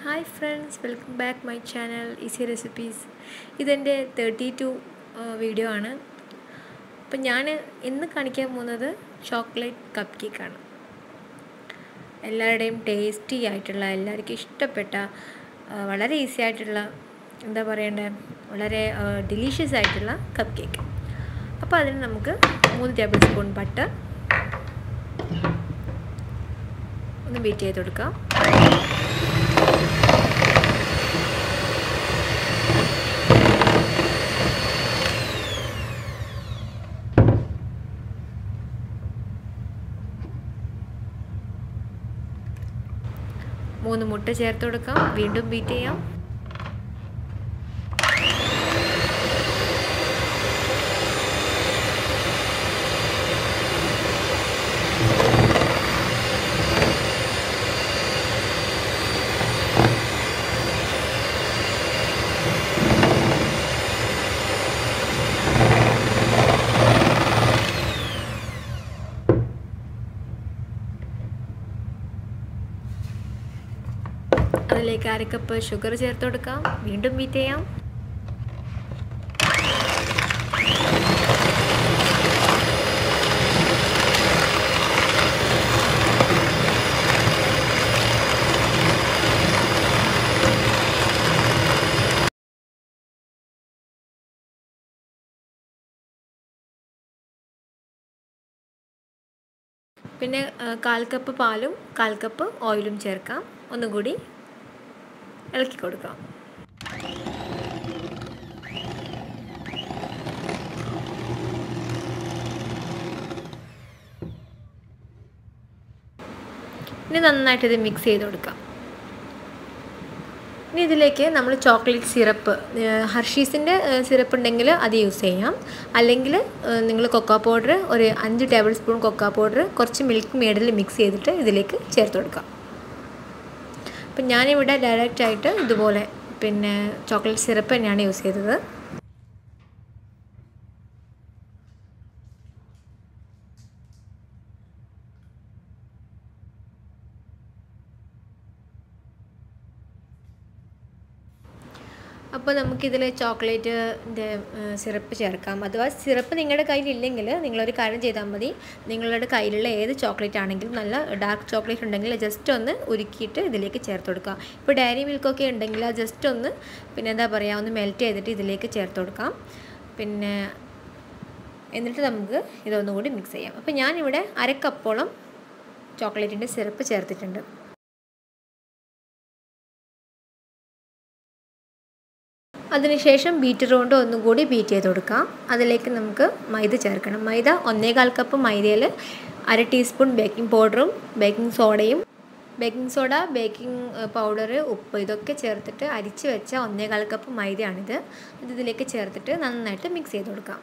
hi friends welcome back my channel easy recipes ഇതെൻ്റെ thirty two video ആണ് അപ്പം ഞാൻ ഇന്ന് കാണിക്കാൻ പോകുന്നത് ചോക്ലേറ്റ് കപ്പ് കേക്കാണ് എല്ലാവരുടെയും ടേസ്റ്റി ആയിട്ടുള്ള എല്ലാവർക്കും ഇഷ്ടപ്പെട്ട ആ, വളരെ ഈസി ആയിട്ടുള്ള എന്താ പറയണ്ടേ വളരെ ഡിലീഷ്യസ് ആയിട്ടുള്ള കപ്പ് കേക്ക് അപ്പോൾ അതിന് നമുക്ക് മൂന്ന് ടേബിൾ സ്പൂൺ ബട്ടർ ഒന്ന് ബീറ്റ് ചെയ്ത് കൊടുക്കാം മൂന്ന് മുട്ട ചേർത്ത് കൊടുക്കാം വീണ്ടും ബീറ്റ് ചെയ്യാം അതിലേക്ക് അര കപ്പ് ഷുഗർ ചേർത്ത് കൊടുക്കാം വീണ്ടും ബീറ്റ് ചെയ്യാം പിന്നെ ആ, കാൽ കപ്പ് പാലും കാൽ കപ്പ് ഓയിലും ചേർക്കാം ഒന്നുകൂടി ഇളക്കി കൊടുക്കാം ഇനി നന്നായിട്ട് ഇത് മിക്സ് ചെയ്ത് കൊടുക്കാം ഇനി ഇതിലേക്ക് നമ്മൾ ചോക്ലേറ്റ് സിറപ്പ് ഹർഷീസിൻ്റെ സിറപ്പ് ഉണ്ടെങ്കിൽ അത് യൂസ് ചെയ്യാം അല്ലെങ്കിൽ നിങ്ങൾ കൊക്കോ പൗഡർ ഒരു അഞ്ച് ടേബിൾ സ്പൂൺ കൊക്കോ പൗഡർ കുറച്ച് മിൽക്ക് മേഡിൽ മിക്സ് ചെയ്തിട്ട് ഇതിലേക്ക് ചേർത്ത് കൊടുക്കാം അപ്പം ഞാനിവിടെ ഡയറക്റ്റ് ആയിട്ട് ഇതുപോലെ പിന്നെ ചോക്ലേറ്റ് സിറപ്പ് തന്നെയാണ് യൂസ് ചെയ്തത് അപ്പോൾ നമുക്കിതിൽ ചോക്ലേറ്റിൻ്റെ സിറപ്പ് ചേർക്കാം അഥവാ സിറപ്പ് നിങ്ങളുടെ കയ്യിലില്ലെങ്കിൽ നിങ്ങളൊരു കാര്യം ചെയ്താൽ മതി നിങ്ങളുടെ കയ്യിലുള്ള ഏത് ചോക്ലേറ്റ് ആണെങ്കിലും നല്ല ഡാർക്ക് ചോക്ലേറ്റ് ഉണ്ടെങ്കിൽ ജസ്റ്റ് ഒന്ന് ഉരുക്കിയിട്ട് ഇതിലേക്ക് ചേർത്ത് കൊടുക്കുക ഇപ്പോൾ ഡയറി മിൽക്കൊക്കെ ഉണ്ടെങ്കിൽ അത് ജസ്റ്റ് ഒന്ന് പിന്നെ എന്താ പറയുക ഒന്ന് മെൽറ്റ് ചെയ്തിട്ട് ഇതിലേക്ക് ചേർത്ത് കൊടുക്കാം പിന്നെ എന്നിട്ട് നമുക്ക് ഇതൊന്നും കൂടി മിക്സ് ചെയ്യാം അപ്പോൾ ഞാനിവിടെ അര കപ്പോളം ചോക്ലേറ്റിൻ്റെ സിറപ്പ് ചേർത്തിട്ടുണ്ട് അതിനുശേഷം ബീറ്റർ കൊണ്ട് ഒന്നും കൂടി ബീറ്റ് ചെയ്ത് കൊടുക്കാം അതിലേക്ക് നമുക്ക് മൈദ ചേർക്കണം മൈദ ഒന്നേകാൽ കപ്പ് മൈദയിൽ അര ടീസ്പൂൺ ബേക്കിംഗ് പൗഡറും ബേക്കിംഗ് സോഡയും ബേക്കിംഗ് സോഡ ബേക്കിംഗ് പൗഡർ ഉപ്പ് ഇതൊക്കെ ചേർത്തിട്ട് അരിച്ച് വെച്ച ഒന്നേകാൽ കപ്പ് മൈദയാണിത് ഇത് ഇതിലേക്ക് ചേർത്തിട്ട് നന്നായിട്ട് മിക്സ് ചെയ്ത് കൊടുക്കാം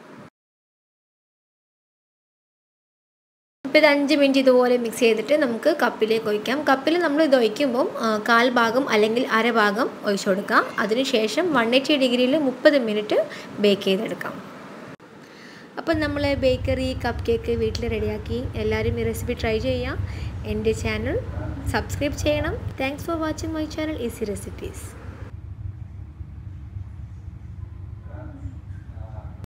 അപ്പോൾ ഇത് അഞ്ച് മിനിറ്റ് ഇതുപോലെ മിക്സ് ചെയ്തിട്ട് നമുക്ക് കപ്പിലേക്ക് ഒഴിക്കാം കപ്പിൽ നമ്മൾ ഇത് ഒഴിക്കുമ്പം കാൽ ഭാഗം അല്ലെങ്കിൽ അര ഭാഗം ഒഴിച്ചു കൊടുക്കാം അതിനുശേഷം വൺ എയ്റ്റി ഡിഗ്രിയിൽ മുപ്പത് മിനിറ്റ് ബേക്ക് ചെയ്തെടുക്കാം അപ്പം നമ്മൾ ബേക്കറി കപ്പ് കേക്ക് വീട്ടിൽ റെഡിയാക്കി എല്ലാവരും ഈ റെസിപ്പി ട്രൈ ചെയ്യാം എൻ്റെ ചാനൽ സബ്സ്ക്രൈബ് ചെയ്യണം thanks for watching my channel easy recipes